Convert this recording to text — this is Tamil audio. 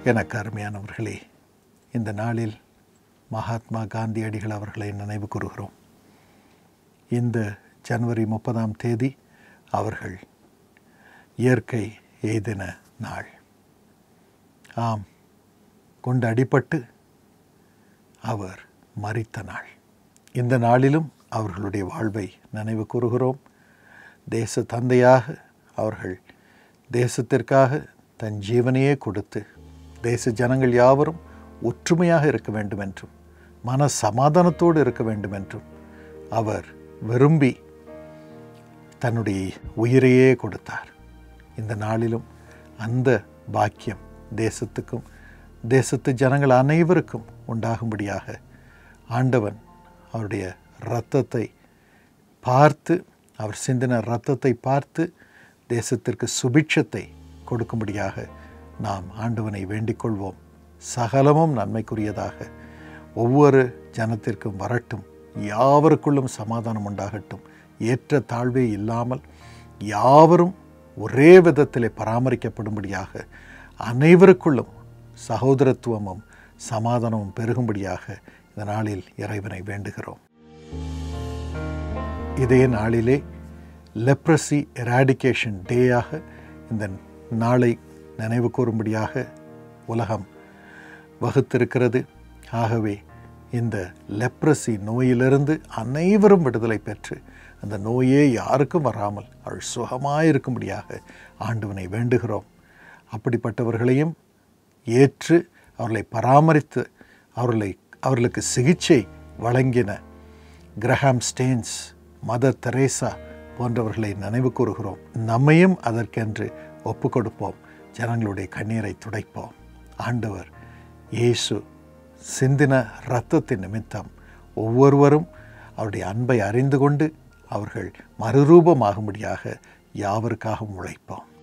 எனக்கு அருமையானவர்களே இந்த நாளில் மகாத்மா காந்தியடிகள் அவர்களை நினைவு கூறுகிறோம் இந்த ஜனவரி முப்பதாம் தேதி அவர்கள் இயற்கை எய்தின நாள் ஆம் கொண்டு அடிபட்டு அவர் மறித்த நாள் இந்த நாளிலும் அவர்களுடைய வாழ்வை நினைவு கூறுகிறோம் தேச தந்தையாக அவர்கள் தேசத்திற்காக தன் ஜீவனையே கொடுத்து தேச ஜனங்கள் யாவரும் ஒற்றுமையாக இருக்க வேண்டும் என்றும் மன சமாதானத்தோடு இருக்க வேண்டும் என்றும் அவர் விரும்பி தன்னுடைய உயிரையே கொடுத்தார் இந்த நாளிலும் அந்த பாக்கியம் தேசத்துக்கும் தேசத்து ஜனங்கள் அனைவருக்கும் உண்டாகும்படியாக ஆண்டவன் அவருடைய இரத்தத்தை பார்த்து அவர் சிந்தின இரத்தத்தை பார்த்து தேசத்திற்கு சுபிட்சத்தை கொடுக்கும்படியாக நாம் ஆண்டவனை வேண்டிக் கொள்வோம் சகலமும் நன்மைக்குரியதாக ஒவ்வொரு ஜனத்திற்கும் வரட்டும் யாவருக்குள்ளும் சமாதானம் உண்டாகட்டும் ஏற்ற தாழ்வே இல்லாமல் யாவரும் ஒரே விதத்திலே பராமரிக்கப்படும்படியாக அனைவருக்குள்ளும் சகோதரத்துவமும் சமாதானமும் பெருகும்படியாக இந்த நாளில் இறைவனை வேண்டுகிறோம் இதே நாளிலே லெப்ரசி எராடிகேஷன் டேயாக இந்த நாளை நினைவு கூறும்படியாக உலகம் வகுத்திருக்கிறது ஆகவே இந்த லெப்ரசி நோயிலிருந்து அனைவரும் விடுதலை பெற்று அந்த நோயே யாருக்கும் வராமல் அவள் சுகமாயிருக்கும்படியாக ஆண்டவனை வேண்டுகிறோம் அப்படிப்பட்டவர்களையும் ஏற்று அவர்களை பராமரித்து அவர்களை அவர்களுக்கு சிகிச்சை வழங்கின கிரஹாம் ஸ்டேன்ஸ் மதர் தெரேசா போன்றவர்களை நினைவு கூறுகிறோம் நம்மையும் அதற்கென்று ஒப்பு கொடுப்போம் ஜனங்களுடைய கண்ணீரை துடைப்போம் ஆண்டவர் இயேசு சிந்தின இரத்தத்தின் நிமித்தம் ஒவ்வொருவரும் அவருடைய அன்பை அறிந்து கொண்டு அவர்கள் மறுரூபமாகும்படியாக யாவருக்காகவும் உழைப்போம்